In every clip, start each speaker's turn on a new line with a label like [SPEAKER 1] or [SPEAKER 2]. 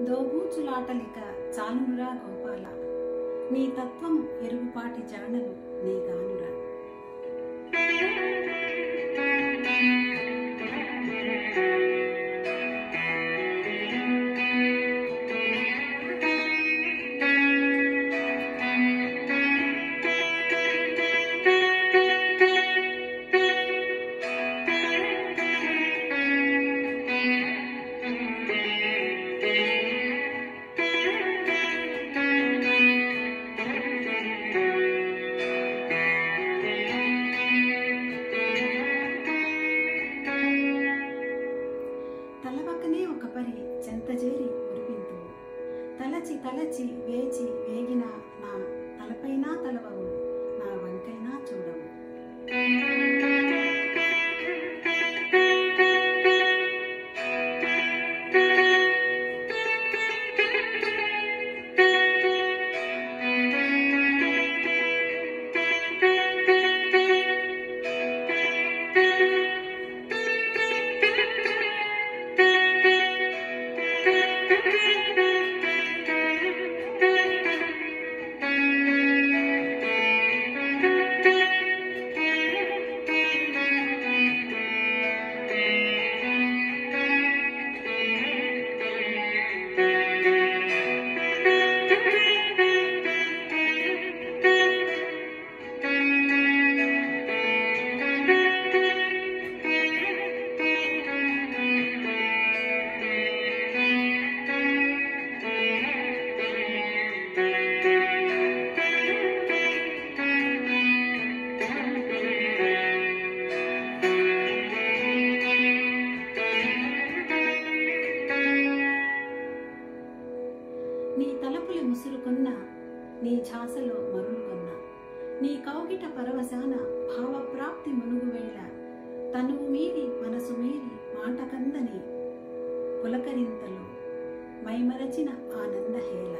[SPEAKER 1] దోబూచులాటలిక చాలునురా గోపాల నీ తత్వం ఎరుగుపాటి జాడలు నీ గానురా తలపక్కనే ఒక పరి చెంతజేరి ఉరిపింతు తలచి తలచి వేచి వేగిన నా తలపైనా తలవవు నా వంకైనా చూడవు నీ తలపులి ముసురుకున్న నీ ఛాసలో మరులుకొన్న నీ కౌగిట పరవశాన భావప్రాప్తి మునుగు వేళ తనువు మీరి మనసు మీరి మాట కందని పులకరింతలు మైమరచిన ఆనందహేళ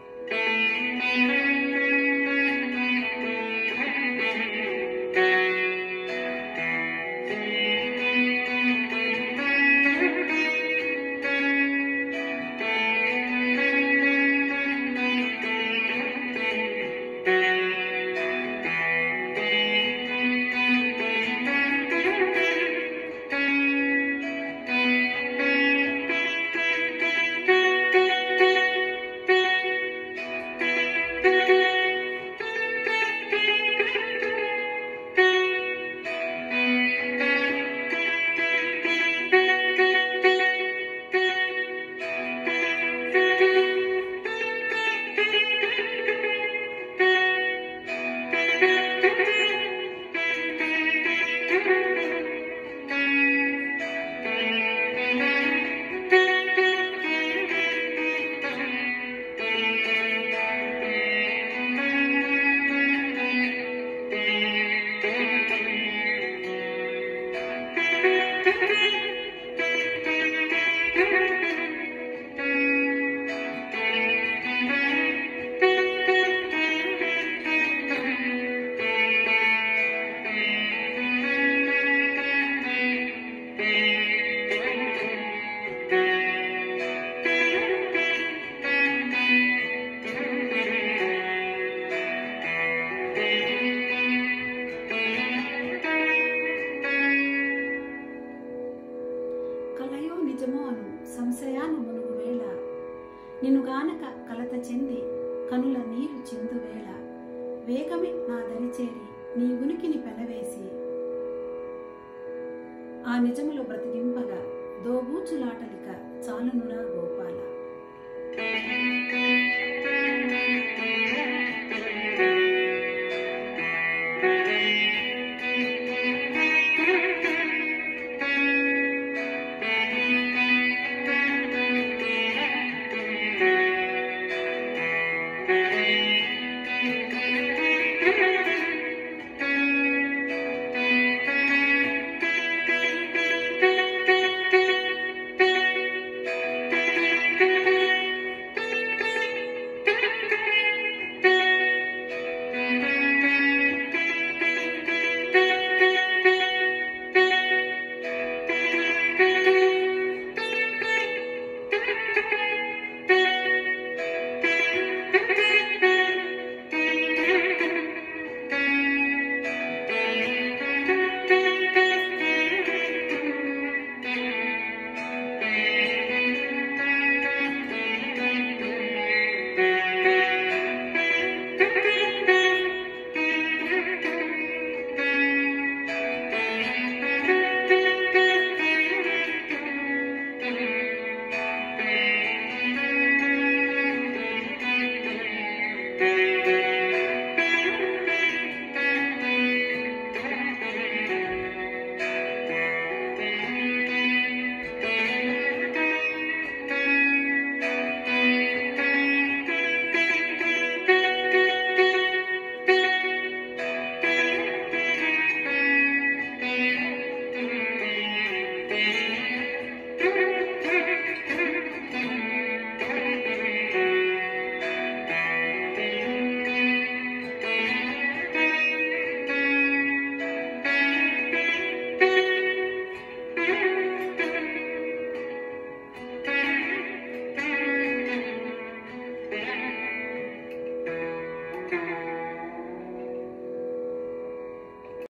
[SPEAKER 1] కలయో నిజమో అను సంశయాను మునుగు వేళ నిన్ను గానక కలత చెంది కనుల నీరు చిందు వేళ వేగమే నా దరిచేరి నీ ఉనికిని పెనవేసి ఆ నిజములో బ్రతికింపగా